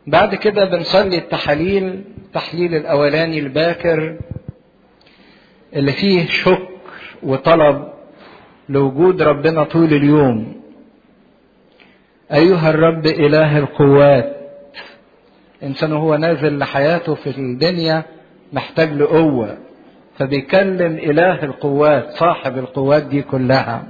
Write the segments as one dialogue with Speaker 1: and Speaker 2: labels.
Speaker 1: بعد كده بنصلي التحاليل التحليل الاولاني الباكر اللي فيه شكر وطلب لوجود ربنا طول اليوم ايها الرب اله القوات انسان هو نازل لحياته في الدنيا محتاج لقوه فبيكلم اله القوات صاحب القوات دي كلها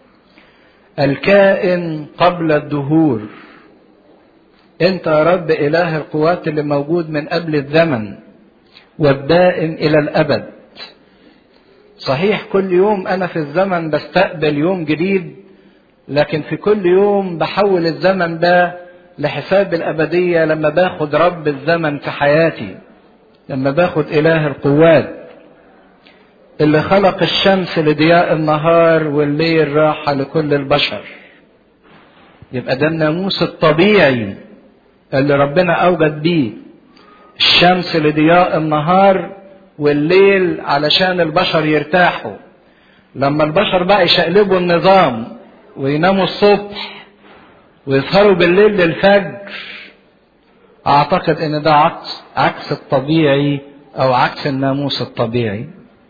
Speaker 1: الكائن قبل الدهور انت يا رب اله القوات اللي موجود من قبل الزمن والدائم الى الابد صحيح كل يوم انا في الزمن بستقبل يوم جديد لكن في كل يوم بحول الزمن ده لحساب الابديه لما باخد رب الزمن في حياتي لما باخد اله القوات اللي خلق الشمس لضياء النهار والليل راحه لكل البشر يبقى ده الناموس الطبيعي اللي ربنا اوجد بيه الشمس لضياء النهار والليل علشان البشر يرتاحوا لما البشر بقى يشقلبوا النظام ويناموا الصبح ويسهروا بالليل للفجر اعتقد ان ده عكس عكس الطبيعي او عكس الناموس الطبيعي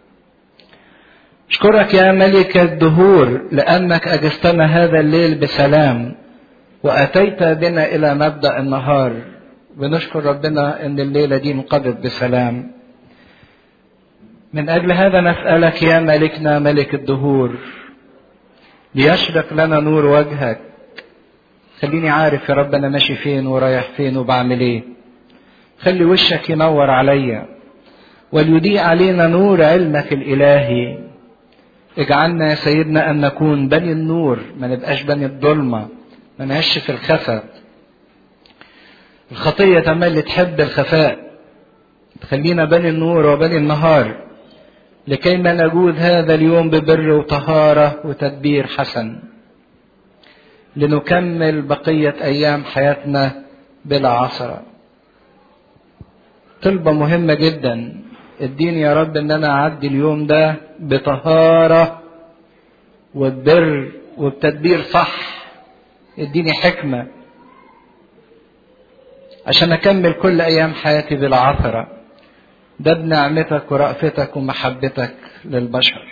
Speaker 1: اشكرك يا ملك الدهور لانك اجزتنا هذا الليل بسلام واتيت بنا الى مبدا النهار بنشكر ربنا ان الليله دي انقضت بسلام من اجل هذا نسالك يا ملكنا ملك الدهور ليشرق لنا نور وجهك خليني عارف يا رب انا ماشي فين ورايح فين وبعمل ايه خلي وشك ينور عليا وليضيء علينا نور علمك الالهي اجعلنا يا سيدنا ان نكون بني النور ما نبقاش بني الظلمه ما نعيش في الخفا الخطيه تملي تحب الخفاء تخلينا بني النور وبني النهار لكي ما نجود هذا اليوم ببر وطهارة وتدبير حسن لنكمل بقية أيام حياتنا بلا عثرة طلبة مهمة جدا اديني يا رب ان انا اعدي اليوم ده بطهارة وببر وبتدبير صح اديني حكمة عشان اكمل كل ايام حياتي بلا عثره ده بنعمتك ورأفتك ومحبتك للبشر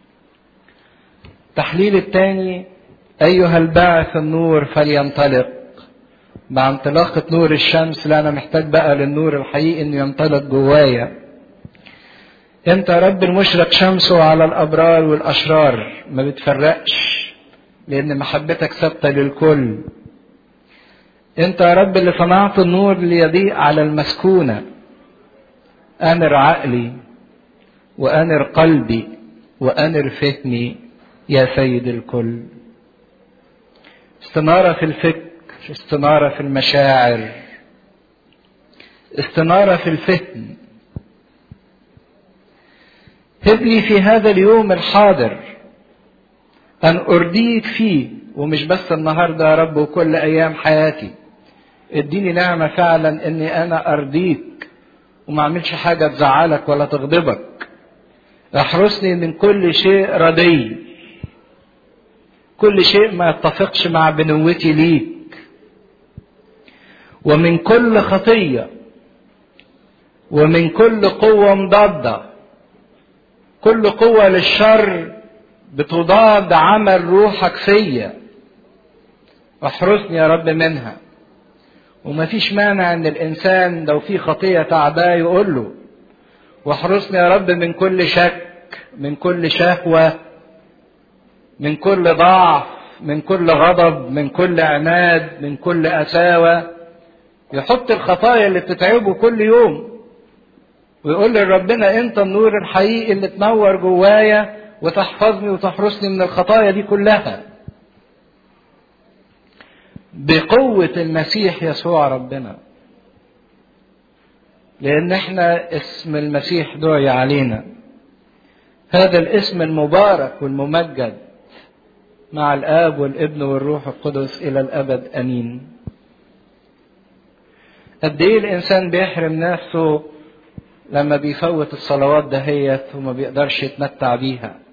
Speaker 1: التحليل الثاني أيها الباعث النور فلينطلق مع انطلاقة نور الشمس لا أنا محتاج بقى للنور الحقيقي إنه ينطلق جوايا أنت رب المشرق شمسه على الأبرار والأشرار ما بتفرقش لأن محبتك ثابتة للكل أنت يا رب اللي صنعت النور ليضيء على المسكونه أنر عقلي وأنر قلبي وأنر فهمي يا سيد الكل استنارة في الفكر استنارة في المشاعر استنارة في الفهم هب لي في هذا اليوم الحاضر أن أرضيك فيه ومش بس النهاردة يا رب وكل أيام حياتي اديني نعمة فعلا أني أنا أرضيك وما اعملش حاجة تزعلك ولا تغضبك احرسني من كل شيء ردي كل شيء ما يتفقش مع بنوتي ليك ومن كل خطية ومن كل قوة مضادة كل قوة للشر بتضاد عمل روحك فيا احرسني يا رب منها وما فيش مانع ان الانسان لو في خطيه تعباه يقول له واحرسني يا رب من كل شك من كل شهوه من كل ضعف من كل غضب من كل عناد من كل قساوه يحط الخطايا اللي بتتعبه كل يوم ويقول لربنا انت النور الحقيقي اللي تنور جوايا وتحفظني وتحرسني من الخطايا دي كلها بقوة المسيح يسوع ربنا لأن احنا اسم المسيح دعي علينا هذا الاسم المبارك والممجد مع الآب والابن والروح القدس إلى الأبد أمين قد إيه الإنسان بيحرم نفسه لما بيفوت الصلوات دهيت وما بيقدرش يتمتع بيها